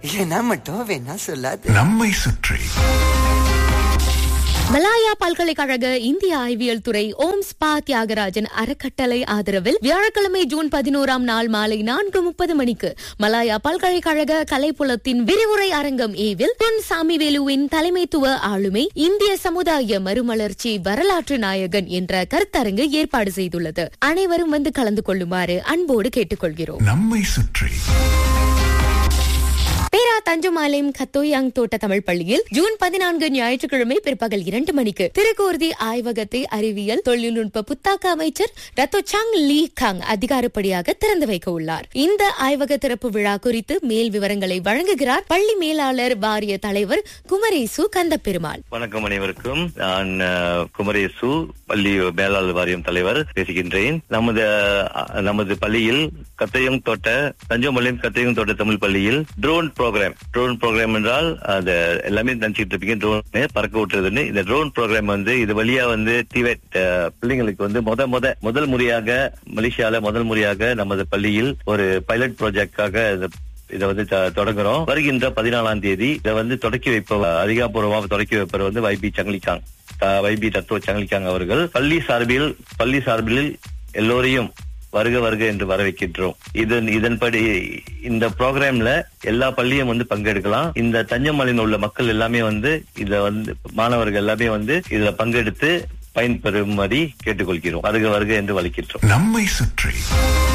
ஏன்னா மட்டும் வேணா சொல்லாது நம்மை சுற்றி மலாயா பல்கலைக்கழக இந்திய ஆய்வியல் துறை ஓம் ஸ்பா தியாகராஜன் அறக்கட்டளை ஆதரவில் வியாழக்கிழமை ஜூன் பதினோராம் நாள் மாலை நான்கு முப்பது மணிக்கு மலாயா பல்கலைக்கழக கலைப்புலத்தின் விரிவுரை அரங்கம் ஏவில் பொன் சாமிவேலுவின் தலைமைத்துவ ஆளுமை இந்திய சமுதாய மறுமலர்ச்சி வரலாற்று நாயகன் என்ற கருத்தரங்கு ஏற்பாடு செய்துள்ளது அனைவரும் வந்து கலந்து கொள்ளுமாறு அன்போடு கேட்டுக்கொள்கிறோம் நம்மை சுற்றி பேரா தஞ்சுமாலயம் கத்தோயாங் தோட்ட தமிழ் பள்ளியில் ஜூன் பதினான்கு ஞாயிற்றுக்கிழமை பிற்பகல் இரண்டு மணிக்கு திருக்கூர்தி ஆய்வகத்தை அறிவியல் தொழில்நுட்ப புத்தாக்க அமைச்சர் ரத்தோ சாங் லீ காங் அதிகாரப்படியாக திறந்து வைக்க உள்ளார் இந்த ஆய்வக திறப்பு விழா குறித்து மேல் விவரங்களை வழங்குகிறார் பள்ளி மேலாளர் வாரிய தலைவர் குமரேசு கந்தப்பெருமாள் வணக்கம் அனைவருக்கும் நான் அஹ், குமரேசு பள்ளி மேலாளர் வாரியம் தலைவர் பேசுகின்றேன் நமது அஹ், நமது பள்ளியில் கத்தையம் தோட்ட தஞ்சோமலையம் கத்தையம் தோட்ட தமிழ் பள்ளியில் ட்ரோன் ப்ரோக்ராம் ட்ரோன் ப்ரோக்ராம் என்றால் அது எல்லாமே நினைச்சிட்டு இருப்பீங்க ட்ரோன் பறக்க விட்டுறதுன்னு இந்த ட்ரோன் ப்ரோக்ராம் வந்து இது வழியா வந்து டிவெட் பிள்ளைங்களுக்கு வந்து முத முத முதல் முறையாக மலேசியால முதல் முறையாக நமது பள்ளியில் ஒரு பைலட் ப்ராஜெக்டாக இதை வந்து த- தொடங்குறோம் வருகின்ற பதினாலாம் தேதி இதை வந்து தொடக்கி வைப்பவர் அதிகாரப்பூர்வமாக தொடக்கி வைப்பவர் வந்து வைபி சங்கிலிகாங் த- வைபி தத்துவ சங்கிலிகாங் அவர்கள் பள்ளி சார்பில் பள்ளி சார்பில் எல்லோரையும் வருக வருக என்று வரவேற்கின்றோம் இதன் இதன்படி இந்த ப்ரோக்ராம்ல எல்லா பள்ளியும் வந்து பங்கெடுக்கலாம் இந்த தஞ்சமலையில் உள்ள மக்கள் எல்லாமே வந்து இதுல வந்து மாணவர்கள் எல்லாமே வந்து இதுல பங்கெடுத்து பயன்பெறும்படி கேட்டுக்கொள்கிறோம் வருக வருக என்று வலிக்கின்றோம் நம்மை சுற்றி